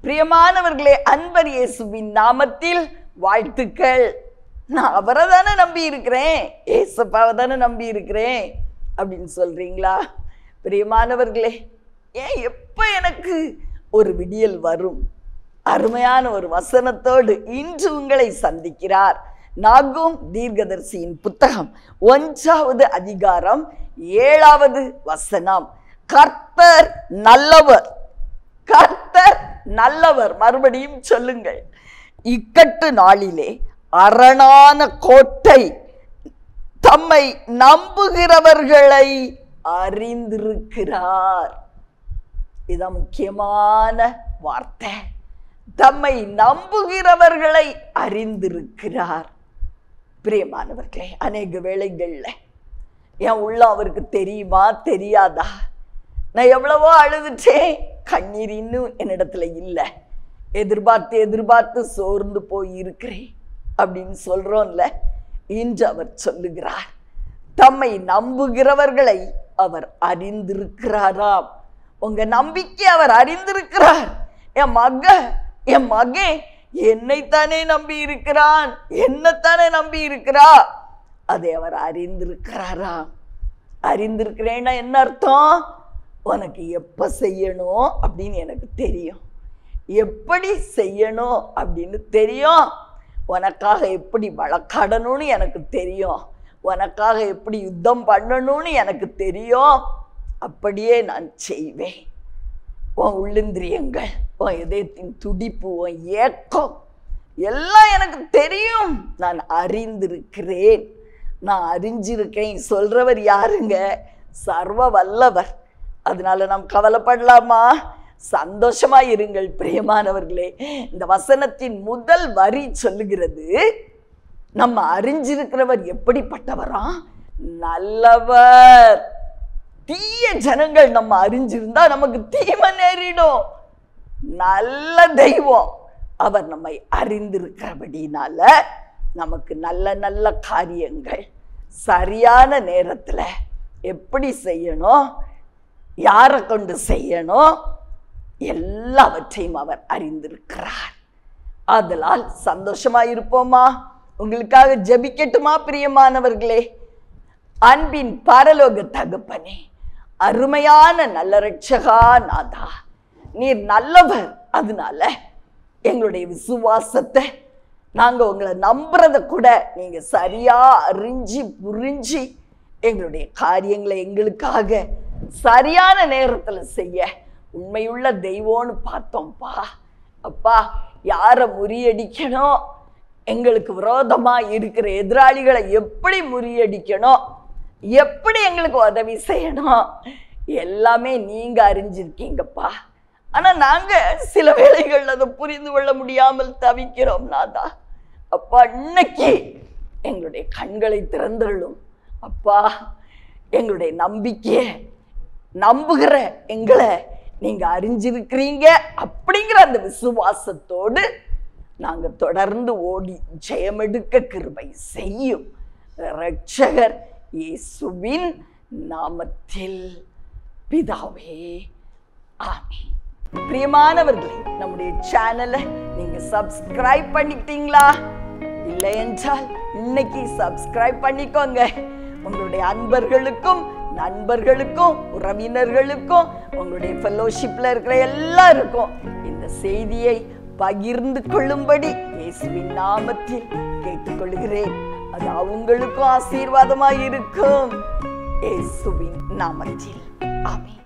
பிரியமானவர்களே அன்பர் இயேசுவின் நாமத்தில் வாழ்த்துக்கள் நான் அவரை தானே நம்பி இருக்கிறேன் ஏசப்பாவை தானே நம்பி இருக்கிறேன் அப்படின்னு சொல்றீங்களா பிரியமானவர்களே ஏன் எப்ப எனக்கு ஒரு விடியல் வரும் அருமையான ஒரு வசனத்தோடு இன்று உங்களை சந்திக்கிறார் நாகும் தீர்க்கதரிசியின் புத்தகம் ஒன்றாவது அதிகாரம் ஏழாவது வசனம் கர்த்தர் நல்லவர் கர்த்தர் நல்லவர் மறுபடியும் சொல்லுங்கள் இக்கட்டு நாளிலே அரணான கோட்டை தம்மை நம்புகிறவர்களை அறிந்திருக்கிறார் இதான் முக்கியமான வார்த்தை தம்மை நம்புகிறவர்களை அறிந்திருக்கிறார் பிரியமானவர்களே அநேக வேளைகள்ல என் உள்ள அவருக்கு தெரியுமா தெரியாதா நான் எவ்வளவோ அழுதுட்டேன் கண்ணீர் இன்னும் என்னிடத்துல இல்லை எதிர்பார்த்து எதிர்பார்த்து சோர்ந்து போய் இருக்கிறேன் அப்படின்னு சொல்றோம்ல இன்று அவர் சொல்லுகிறார் தம்மை நம்புகிறவர்களை அவர் அறிந்திருக்கிறாராம் உங்க நம்பிக்கை அவர் அறிந்திருக்கிறார் என் மக என் மகன் என்னைத்தானே நம்பி இருக்கிறான் என்னத்தானே நம்பி இருக்கிறா அதை அவர் அறிந்திருக்கிறாராம் அறிந்திருக்கிறேன்னா என்ன அர்த்தம் உனக்கு எப்ப செய்யணும் அப்படின்னு எனக்கு தெரியும் எப்படி செய்யணும் அப்படின்னு தெரியும் உனக்காக எப்படி வழக்காடணும்னு எனக்கு தெரியும் உனக்காக எப்படி யுத்தம் பண்ணணும்னு எனக்கு தெரியும் அப்படியே நான் செய்வேன் உன் உள்ளிந்திரியங்கள் உன் இதயத்தின் துடிப்பு உன் ஏக்கம் எல்லாம் எனக்கு தெரியும் நான் அறிந்திருக்கிறேன் நான் அறிஞ்சிருக்கேன் சொல்றவர் யாருங்க சர்வ வல்லவர் அதனால நாம் கவலைப்படலாமா சந்தோஷமா இருங்கள் பிரியமானவர்களே இந்த வசனத்தின் முதல் வரி சொல்லுகிறது நம்ம அறிஞ்சிருக்கிறவர் எப்படிப்பட்டவரா நல்லவர் தீய ஜனங்கள் நம்ம அறிஞ்சிருந்தா நமக்கு தீமை நேரிடும் நல்ல தெய்வம் அவர் நம்மை அறிந்திருக்கிறபடினால நமக்கு நல்ல நல்ல காரியங்கள் சரியான நேரத்துல எப்படி செய்யணும் யாரை கொண்டு செய்யணும் எல்லாவற்றையும் அவர் அறிந்திருக்கிறார் ஆதலால் சந்தோஷமா இருப்போமா உங்களுக்காக ஜெபிக்கட்டுமா பிரியமானவர்களே அன்பின் பரலோக தகப்பனே அருமையான நல்ல ரட்சகா நாதா நீர் நல்லவர் அதனால எங்களுடைய விசுவாசத்தை நாங்க உங்களை நம்புறத கூட நீங்க சரியா அறிஞ்சு புரிஞ்சு எங்களுடைய காரியங்களை எங்களுக்காக சரியான நேரத்துல செய்ய உண்மையுள்ள தெய்வம்னு பார்த்தோம்ப்பா அப்பா யாரை முறியடிக்கணும் எங்களுக்கு விரோதமா இருக்கிற எதிராளிகளை எப்படி முறியடிக்கணும் எப்படி எங்களுக்கு உதவி செய்யணும் எல்லாமே நீங்க அறிஞ்சிருக்கீங்கப்பா ஆனா நாங்க சில வேளைகள்ல அதை புரிந்து கொள்ள முடியாமல் தவிக்கிறோம் நாதா அப்பா இன்னைக்கு எங்களுடைய கண்களை திறந்தருளும் அப்பா எங்களுடைய நம்பிக்கையை நம்புகிற எங்களை நீங்க அறிஞ்சிருக்கிறீங்க அப்படிங்கிற அந்த விசுவாசத்தோடு நாங்க தொடர்ந்து ஓடி ஜெயமெடுக்க கிருபை செய்யும் ரட்சகர் இயேசுவின் நாமத்தில் பிதாவே ஆமென் பிரியமானவர்களே நம்முடைய சேனலை நீங்க சப்ஸ்கிரைப் பண்ணிட்டீங்களா இல்லை என்றால் இன்னைக்கு சப்ஸ்கிரைப் பண்ணிக்கோங்க உங்களுடைய அன்பர்களுக்கும் நண்பர்களுக்கும் உறவினர்களுக்கும் உங்களுடைய ஃபெல்லோஷிப்ல இருக்கிற எல்லாருக்கும் இந்த செய்தியை பகிர்ந்து கொள்ளும்படி இயேசுவின் நாமத்தில் கேட்டுக்கொள்கிறேன் அது அவங்களுக்கும் ஆசீர்வாதமாக இருக்கும் இயேசுவின் நாமத்தில் ஆமென்